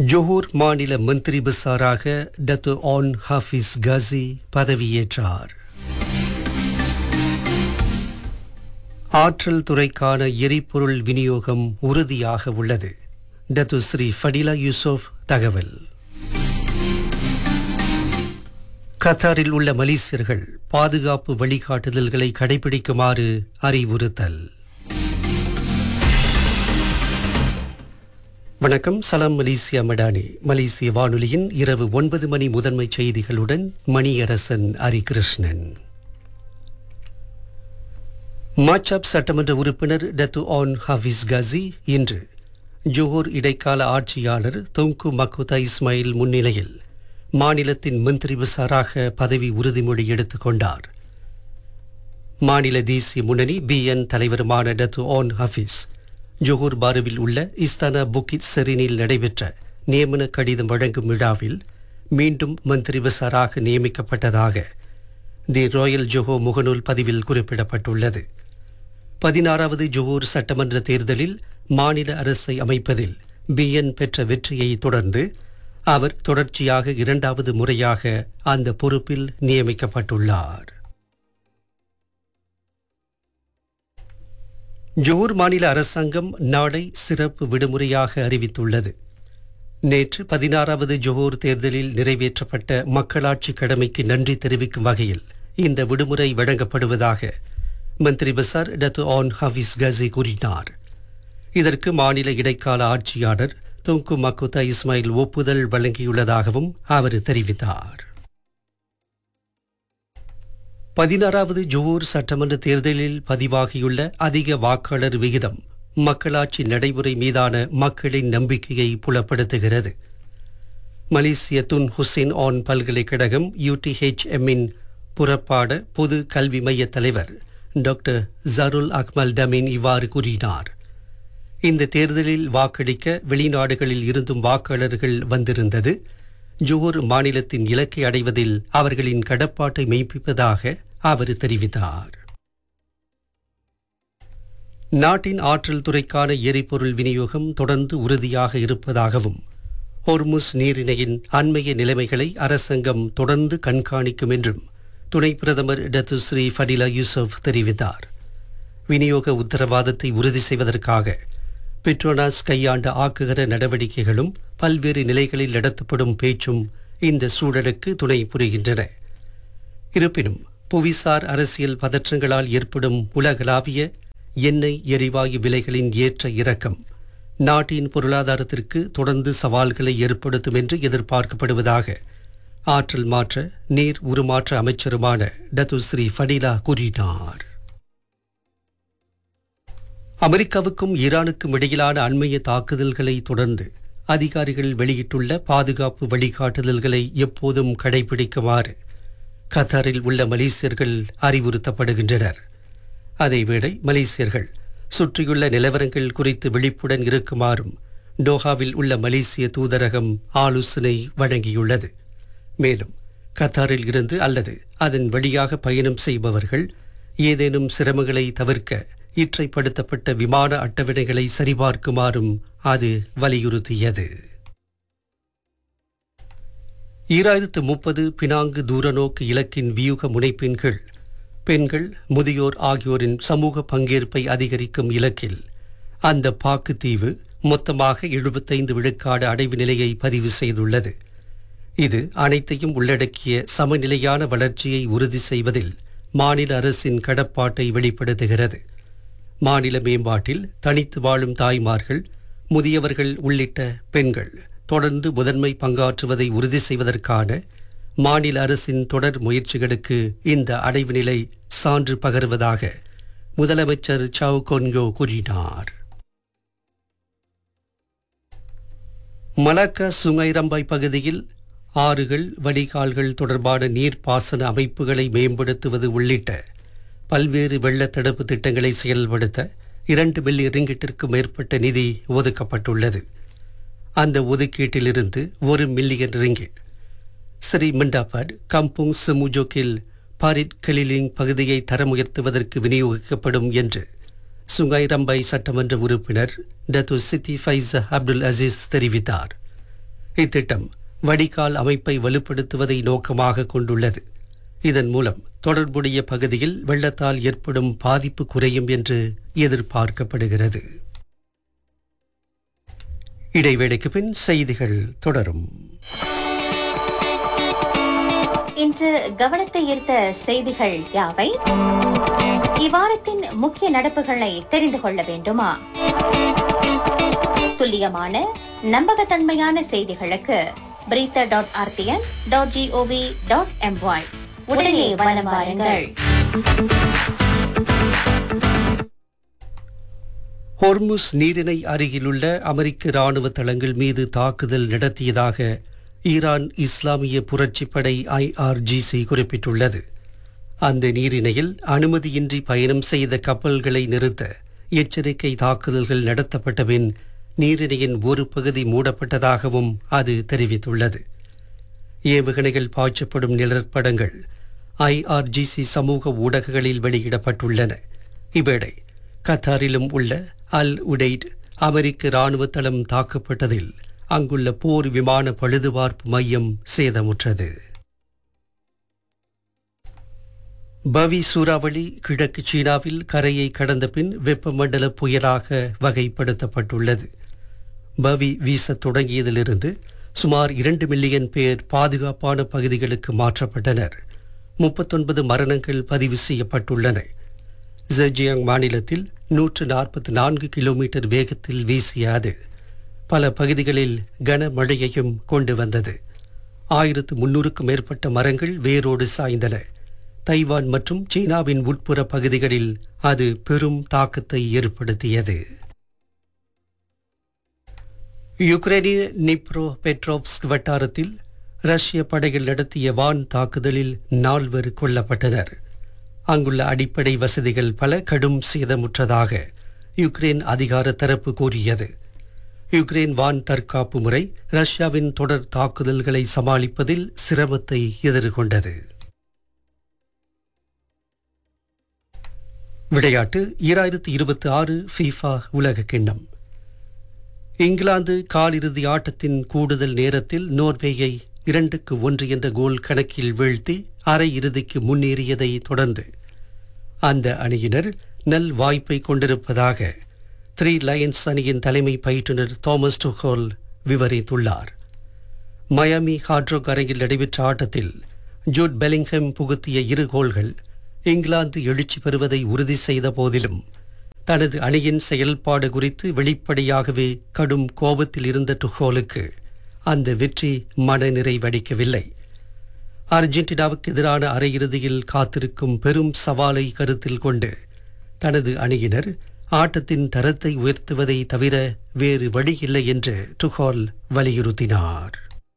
ஜொஹூர் மாநில மந்திரி பிசாராக டத்து ஆன் ஹாஃபிஸ் கசி பதவியேற்றார் ஆற்றல் துறைக்கான எரிபொருள் விநியோகம் உறுதியாக உள்ளது டத்து ஸ்ரீ ஃபடிலா யூசுப் தகவல் கத்தாரில் உள்ள மலேசியர்கள் பாதுகாப்பு வழிகாட்டுதல்களை கடைபிடிக்குமாறு அறிவுறுத்தல் வணக்கம் சலாம் மலேசியா மடானி மலேசிய வானொலியின் இரவு ஒன்பது மணி முதன்மை செய்திகளுடன் மணியரசன் ஹரிகிருஷ்ணன் மாச்சாப் சட்டமன்ற உறுப்பினர் டத்து ஆன் ஹாஃபிஸ் கசி இன்று ஜோஹர் இடைக்கால ஆட்சியாளர் தொங்கு மக்குதா இஸ்மாயில் முன்னிலையில் மாநிலத்தின் மந்திரி விசாராக பதவி உறுதிமொழி எடுத்துக் கொண்டார் மாநில தேசிய முன்னணி பிஎன் தலைவருமான டத்து ஆன் ஹஃபீஸ் ஜோஹூர் பாருவில் உள்ள இஸ்தானா புக்கிட் செரினில் நடைபெற்ற நியமன கடிதம் வழங்கும் விழாவில் மீண்டும் மந்திரி விசாராக நியமிக்கப்பட்டதாக தி ராயல் ஜோஹோ முகநூல் பதிவில் குறிப்பிடப்பட்டுள்ளது பதினாறாவது ஜோஹூர் சட்டமன்ற தேர்தலில் மாநில அரசை அமைப்பதில் பிஎன் பெற்ற வெற்றியை தொடர்ந்து அவர் தொடர்ச்சியாக இரண்டாவது முறையாக அந்த பொறுப்பில் நியமிக்கப்பட்டுள்ளார் ஜோஹர் மாநில அரசாங்கம் நாளை சிறப்பு விடுமுறையாக அறிவித்துள்ளது நேற்று பதினாறாவது ஜோஹர் தேர்தலில் நிறைவேற்றப்பட்ட மக்களாட்சி கடமைக்கு நன்றி தெரிவிக்கும் வகையில் இந்த விடுமுறை வழங்கப்படுவதாக மந்திரி Besar Datuk Onn Hafiz Ghazi கூறினார் இதற்கு மாநில இடைக்கால ஆட்சியாளர் தொங்கு மக்குதா இஸ்மாயில் ஒப்புதல் வழங்கியுள்ளதாகவும் அவர் தெரிவித்தார் பதினாறாவது ஜோஹர் சட்டமன்ற தேர்தலில் பதிவாகியுள்ள அதிக வாக்காளர் விகிதம் மக்களாட்சி நடைமுறை மீதான மக்களின் நம்பிக்கையை புலப்படுத்துகிறது மலேசிய துன் ஹுசேன் ஆன் பல்கலைக்கழகம் யூடிஹெச்எம்மின் புறப்பாட பொது கல்வி மைய தலைவர் டாக்டர் ஜருல் அக்மல் டமீன் இவ்வாறு கூறினார் இந்த தேர்தலில் வாக்களிக்க வெளிநாடுகளில் இருந்தும் வாக்காளர்கள் வந்திருந்தது ஜோஹர் மாநிலத்தின் இலக்கை அடைவதில் அவர்களின் கடப்பாட்டை மெய்ப்பிப்பதாக அவர் தெரிவித்தார் நாட்டின் ஆற்றல் துறைக்கான எரிபொருள் விநியோகம் தொடர்ந்து உறுதியாக இருப்பதாகவும் ஹொர்முஸ் நீரிணையின் அண்மைய நிலைமைகளை அரசாங்கம் தொடர்ந்து கண்காணிக்கும் என்றும் துணை பிரதமர் டத்துஸ்ரீ ஃபடிலா யூசுப் தெரிவித்தார் விநியோக உத்தரவாதத்தை உறுதி செய்வதற்காக பெட்ரோனாஸ் கையாண்ட ஆக்குகிற நடவடிக்கைகளும் பல்வேறு நிலைகளில் நடத்தப்படும் பேச்சும் இந்த சூழலுக்கு துணை புரிகின்றன இருப்பினும் புவிசார் அரசியல் பதற்றங்களால் ஏற்படும் உலகளாவிய எண்ணெய் எரிவாயு விலைகளின் ஏற்ற இறக்கம் நாட்டின் பொருளாதாரத்திற்கு தொடர்ந்து சவால்களை ஏற்படுத்தும் என்று எதிர்பார்க்கப்படுவதாக ஆற்றல் மாற்ற நீர் உருமாற்ற அமைச்சருமான டத்துஸ்ரீ ஃபடிலா கூறினார் அமெரிக்காவுக்கும் ஈரானுக்கும் இடையிலான அண்மைய தாக்குதல்களை தொடர்ந்து அதிகாரிகள் வெளியிட்டுள்ள பாதுகாப்பு வழிகாட்டுதல்களை எப்போதும் கடைபிடிக்குமாறு கத்தாரில் உள்ள மலேசியர்கள் அறிவுறுத்தப்படுகின்றனர் அதேவேளை மலேசியர்கள் சுற்றியுள்ள நிலவரங்கள் குறித்து விழிப்புடன் இருக்குமாறும் டோஹாவில் உள்ள மலேசிய தூதரகம் ஆலோசனை வழங்கியுள்ளது மேலும் கத்தாரில் இருந்து அல்லது அதன் வழியாக பயணம் செய்பவர்கள் ஏதேனும் சிரமங்களை தவிர்க்க இற்றைப்படுத்தப்பட்ட விமான அட்டவணைகளை சரிபார்க்குமாறும் அது வலியுறுத்தியது ஈராயிரத்து முப்பது பினாங்கு தூரநோக்கு இலக்கின் வியூக முனைப்பின் கீழ் பெண்கள் முதியோர் ஆகியோரின் சமூக பங்கேற்பை அதிகரிக்கும் இலக்கில் அந்த பாக்கு தீவு மொத்தமாக எழுபத்தைந்து விழுக்காடு அடைவு நிலையை பதிவு செய்துள்ளது இது அனைத்தையும் உள்ளடக்கிய சமநிலையான வளர்ச்சியை உறுதி செய்வதில் மாநில அரசின் கடப்பாட்டை வெளிப்படுத்துகிறது மாநில மேம்பாட்டில் தனித்து வாழும் தாய்மார்கள் முதியவர்கள் உள்ளிட்ட பெண்கள் தொடர்ந்து முதன்மை பங்காற்றுவதை உறுதி செய்வதற்கான மாநில அரசின் தொடர் முயற்சிகளுக்கு இந்த அடைவு நிலை சான்று பகர்வதாக முதலமைச்சர் சவு கொன்யோ கூறினார் மலாக்கா சுங்கைரம்பாய் பகுதியில் ஆறுகள் வடிகால்கள் தொடர்பான நீர்ப்பாசன அமைப்புகளை மேம்படுத்துவது உள்ளிட்ட பல்வேறு வெள்ள தடுப்பு திட்டங்களை செயல்படுத்த இரண்டு பில்லியன் ரிங்கிட்டிற்கு மேற்பட்ட நிதி ஒதுக்கப்பட்டுள்ளது அந்த ஒதுக்கீட்டிலிருந்து ஒரு மில்லியன் ரிங்கிட் ஸ்ரீ மிண்டாபாட் கம்புங் சிமுஜோக்கில் பாரிட் கலிலிங் பகுதியை தரம் உயர்த்துவதற்கு விநியோகிக்கப்படும் என்று சுங்காய் ரம்பை சட்டமன்ற உறுப்பினர் டத்து சித்தி ஃபைஸ் அப்துல் அசீஸ் தெரிவித்தார் இத்திட்டம் வடிகால் அமைப்பை வலுப்படுத்துவதை நோக்கமாக கொண்டுள்ளது இதன் மூலம் தொடர்புடைய பகுதியில் வெள்ளத்தால் ஏற்படும் பாதிப்பு குறையும் என்று எதிர்பார்க்கப்படுகிறது இடைவேளைக்கு பின் செய்திகள் தொடரும் இன்று கவனத்தை ஈர்த்த செய்திகள் யாவை இவ்வாரத்தின் முக்கிய நடப்புகளை தெரிந்து கொள்ள வேண்டுமா துல்லியமான நம்பகத்தன்மையான செய்திகளுக்கு பிரீத்த dot RTM dot GOV dot MY உடனே வலம் வாருங்கள் ஹொர்முஸ் நீரிணை அருகிலுள்ள அமெரிக்க ராணுவ தளங்கள் மீது தாக்குதல் நடத்தியதாக ஈரான் இஸ்லாமிய புரட்சிப்படை ஐஆர்ஜிசி குறிப்பிட்டுள்ளது அந்த நீரிணையில் அனுமதியின்றி பயணம் செய்த கப்பல்களை நிறுத்த எச்சரிக்கை தாக்குதல்கள் நடத்தப்பட்ட பின் நீரிணையின் ஒரு பகுதி மூடப்பட்டதாகவும் அது தெரிவித்துள்ளது ஏவுகணைகள் பாய்ச்சப்படும் நிழற்படங்கள் ஐஆர்ஜிசி சமூக ஊடகங்களில் வெளியிடப்பட்டுள்ளன இவ்வேளை கத்தாரிலும் உள்ள அல் உடைட் அமெரிக்க ராணுவ தளம் தாக்கப்பட்டதில் அங்குள்ள போர் விமான பழுதுபார்ப்பு மையம் சேதமுற்றது பவி சூறாவளி கிழக்கு சீனாவில் கரையை கடந்த பின் வெப்பமண்டல புயலாக வகைப்படுத்தப்பட்டுள்ளது பவி வீசத் தொடங்கியதிலிருந்து சுமார் இரண்டு மில்லியன் பேர் பாதுகாப்பான பகுதிகளுக்கு மாற்றப்பட்டனர் முப்பத்தொன்பது மரணங்கள் பதிவு செய்யப்பட்டுள்ளன ஜெஜியாங் மாநிலத்தில் நூற்று நாற்பத்தி நான்கு கிலோமீட்டர் வேகத்தில் வீசிய அது பல பகுதிகளில் கனமழையையும் கொண்டு வந்தது ஆயிரத்து முன்னூறுக்கும் மேற்பட்ட மரங்கள் வேரோடு சாய்ந்தன தைவான் மற்றும் சீனாவின் உட்புற பகுதிகளில் அது பெரும் தாக்கத்தை ஏற்படுத்தியது யுக்ரைனிய நிப்ரோ பெட்ரோவ்ஸ்க் வட்டாரத்தில் ரஷ்ய படைகள் நடத்திய வான் தாக்குதலில் நால்வர் கொல்லப்பட்டனர் அங்குள்ள அடிப்படை வசதிகள் பல கடும் சேதமுற்றதாக யுக்ரைன் அதிகார தரப்பு கூறியது யுக்ரைன் வான் தற்காப்பு முறை ரஷ்யாவின் தொடர் தாக்குதல்களை சமாளிப்பதில் சிரமத்தை எதிர்கொண்டது விளையாட்டு ஈராயிரத்தி இருபத்தி ஆறு ஃபீஃபா உலக கிண்ணம் இங்கிலாந்து காலிறுதி ஆட்டத்தின் கூடுதல் நேரத்தில் நோர்வேயை இரண்டுக்கு ஒன்று என்ற கோல் கணக்கில் வீழ்த்தி அரையிறுதிக்கு முன்னேறியதை தொடர்ந்து அந்த அணியினர் நல் வாய்ப்பை கொண்டிருப்பதாக த்ரீ லயன்ஸ் அணியின் தலைமை பயிற்றுனர் தாமஸ் டுஹோல் விவரித்துள்ளார் மயாமி ஹாட்ரோக் அரங்கில் நடைபெற்ற ஆட்டத்தில் ஜூட் பெலிங்ஹம் புகுத்திய இரு கோல்கள் இங்கிலாந்து எழுச்சி பெறுவதை உறுதி செய்த போதிலும் தனது அணியின் செயல்பாடு குறித்து வெளிப்படையாகவே கடும் கோபத்தில் இருந்த டுஹோலுக்கு அந்த வெற்றி மனநிறைவடிக்கவில்லை அர்ஜென்டினாவுக்கு எதிரான அரையிறுதியில் காத்திருக்கும் பெரும் சவாலை கருத்தில் கொண்டு தனது அணியினர் ஆட்டத்தின் தரத்தை உயர்த்துவதை தவிர வேறு வழியில்லை என்று டுஹால் வலியுறுத்தினார்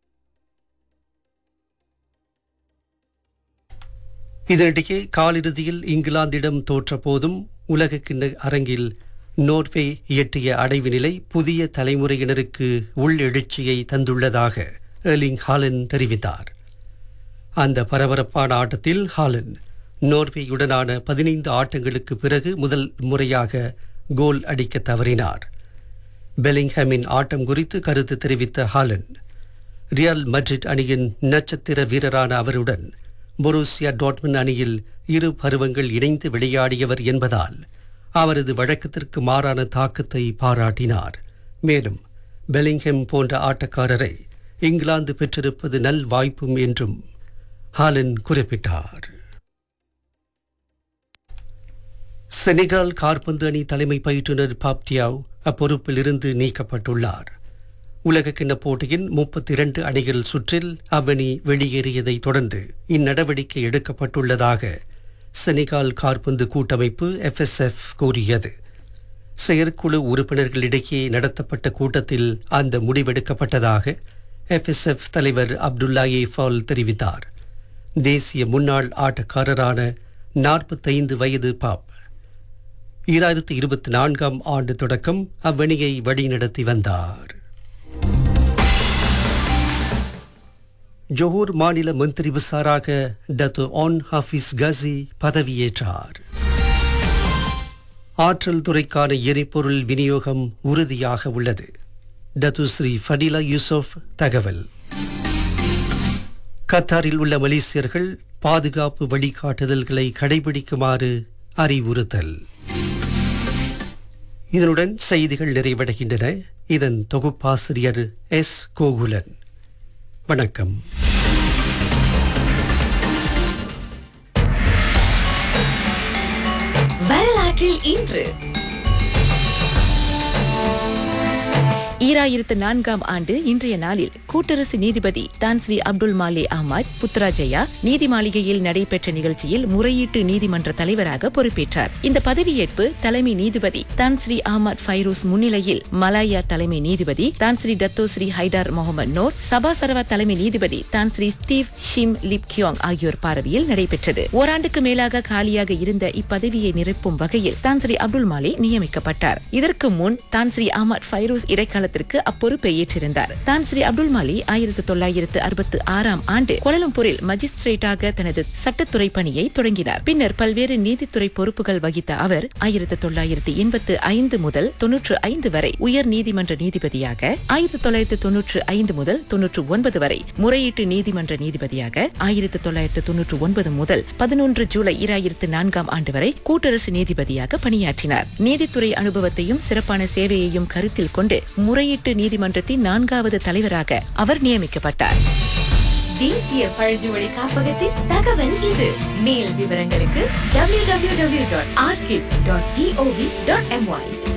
இதனிடையே காலிறுதியில் இங்கிலாந்திடம் தோற்றபோதும் உலக கிண்ண அரங்கில் நோர்வே எட்டிய அடைவு நிலை புதிய தலைமுறையினருக்கு உள்ளெழுச்சியை தந்துள்ளதாக எர்லிங் ஹாலன் தெரிவித்தார் அந்த பரபரப்பான ஆட்டத்தில் ஹாலன் நோர்வேயுடனான பதினைந்து ஆட்டங்களுக்கு பிறகு முதல் முறையாக கோல் அடிக்க தவறினார் பெலிங்ஹாமின் ஆட்டம் குறித்து கருத்து தெரிவித்த ஹாலன் ரியால் மட்ரிட் அணியின் நட்சத்திர வீரரான அவருடன் பொருசியா டாட்மன் அணியில் இரு பருவங்கள் இணைந்து விளையாடியவர் என்பதால் அவரது வழக்கத்திற்கு மாறான தாக்கத்தை பாராட்டினார் மேலும் பெலிங்ஹம் போன்ற ஆட்டக்காரரை இங்கிலாந்து பெற்றிருப்பது நல் வாய்ப்பும் என்றும் ஹாலன் குறிப்பிட்டார் செனகால் கார்பந்து அணி தலைமை பயிற்றுனர் பாப்டியாவ் அப்பொறுப்பில் இருந்து நீக்கப்பட்டுள்ளார் உலகக்கிண்ண போட்டியின் முப்பத்தி இரண்டு அணிகள் சுற்றில் அவ்வணி வெளியேறியதை தொடர்ந்து இந்நடவடிக்கை எடுக்கப்பட்டுள்ளதாக செனகால் கார்பந்து கூட்டமைப்பு எஃப்எஸ்எஃப் கூறியது செயற்குழு உறுப்பினர்களிடையே நடத்தப்பட்ட கூட்டத்தில் அந்த முடிவெடுக்கப்பட்டதாக எஃப்எஸ்எஃப் தலைவர் அப்துல்லாயே ஃபால் தெரிவித்தார் தேசிய முன்னாள் ஆட்டக்காரரான நாற்பத்தைந்து வயது பாப் ஈராயிரத்து இருபத்தி நான்காம் ஆண்டு தொடக்கம் அவ்வணியை வழிநடத்தி வந்தார் ஜொஹூர் மாநில மந்திரி விசாராக டத்து ஆன் ஹாஃபிஸ் கசி பதவியேற்றார் ஆற்றல் துறைக்கான எரிபொருள் விநியோகம் உறுதியாக உள்ளது டத்துஸ்ரீ ஃபடிலா யூசுப் தகவல் கத்தாரில் உள்ள மலேசியர்கள் பாதுகாப்பு வழிகாட்டுதல்களை கடைபிடிக்குமாறு அறிவுறுத்தல் இதனுடன் செய்திகள் நிறைவடைகின்றன இதன் தொகுப்பாசிரியர் எஸ் கோகுலன் வணக்கம் வரலாற்றில் இன்று ஈராயிரத்து நான்காம் ஆண்டு இன்றைய நாளில் கூட்டரசு நீதிபதி தான் ஸ்ரீ அப்துல் மாலே அஹ்மத் புத்ராஜயா நீதி மாளிகையில் நடைபெற்ற நிகழ்ச்சியில் முறையீட்டு நீதிமன்ற தலைவராக பொறுப்பேற்றார் இந்த பதவியேற்பு தலைமை நீதிபதி தான் ஸ்ரீ அஹ்மத் ஃபைரூஸ் முன்னிலையில் மலாயா தலைமை நீதிபதி Tan Sri Dato Sri Haidar Mohamed Noor Sabah Sarawak தலைமை நீதிபதி Tan Sri Steve Shim Lip Kiong ஆகியோர் பார்வையில் நடைபெற்றது ஓராண்டுக்கு மேலாக காலியாக இருந்த இப்பதவியை நிரப்பும் வகையில் தான் ஸ்ரீ அப்துல் மாலே நியமிக்கப்பட்டார் இதற்கு முன் தான் ஸ்ரீ அஹ்மத் ஃபைரூஸ் இடைக்காலத்திற்கு அப்பொறுப்பை ஏற்றிருந்தார் தான் ஸ்ரீ அப்துல் மாலி ஆயிரத்து தொள்ளாயிரத்து அறுபத்து ஆறாம் ஆண்டு கோலலம்பூரில் மஜிஸ்ட்ரேட்டாக தனது சட்டத்துறை பணியை தொடங்கினார் பின்னர் பல்வேறு நீதித்துறை பொறுப்புகள் வகித்த அவர் ஆயிரத்து தொள்ளாயிரத்து எண்பத்து ஐந்து முதல் தொன்னூற்று ஐந்து வரை உயர் நீதிமன்ற நீதிபதியாக ஆயிரத்து தொள்ளாயிரத்து தொன்னூற்று ஐந்து முதல் தொன்னூற்று ஒன்பது வரை முறையீட்டு நீதிமன்ற நீதிபதியாக ஆயிரத்து தொள்ளாயிரத்து தொன்னூற்று ஒன்பது முதல் பதினொன்று ஜூலை இராயிரத்து நான்காம் ஆண்டு வரை கூட்டரசு நீதிபதியாக பணியாற்றினார் நீதித்துறை அனுபவத்தையும் சிறப்பான சேவையையும் கருத்தில் கொண்டு முறையீட்டு நீதிமன்றத்தின் நான்காவது தலைவராக அவர் நியமிக்கப்பட்டார் தேசிய பழங்குடி காப்பகத்தின் தகவல் இது மேல் விவரங்களுக்கு www.archive.gov.my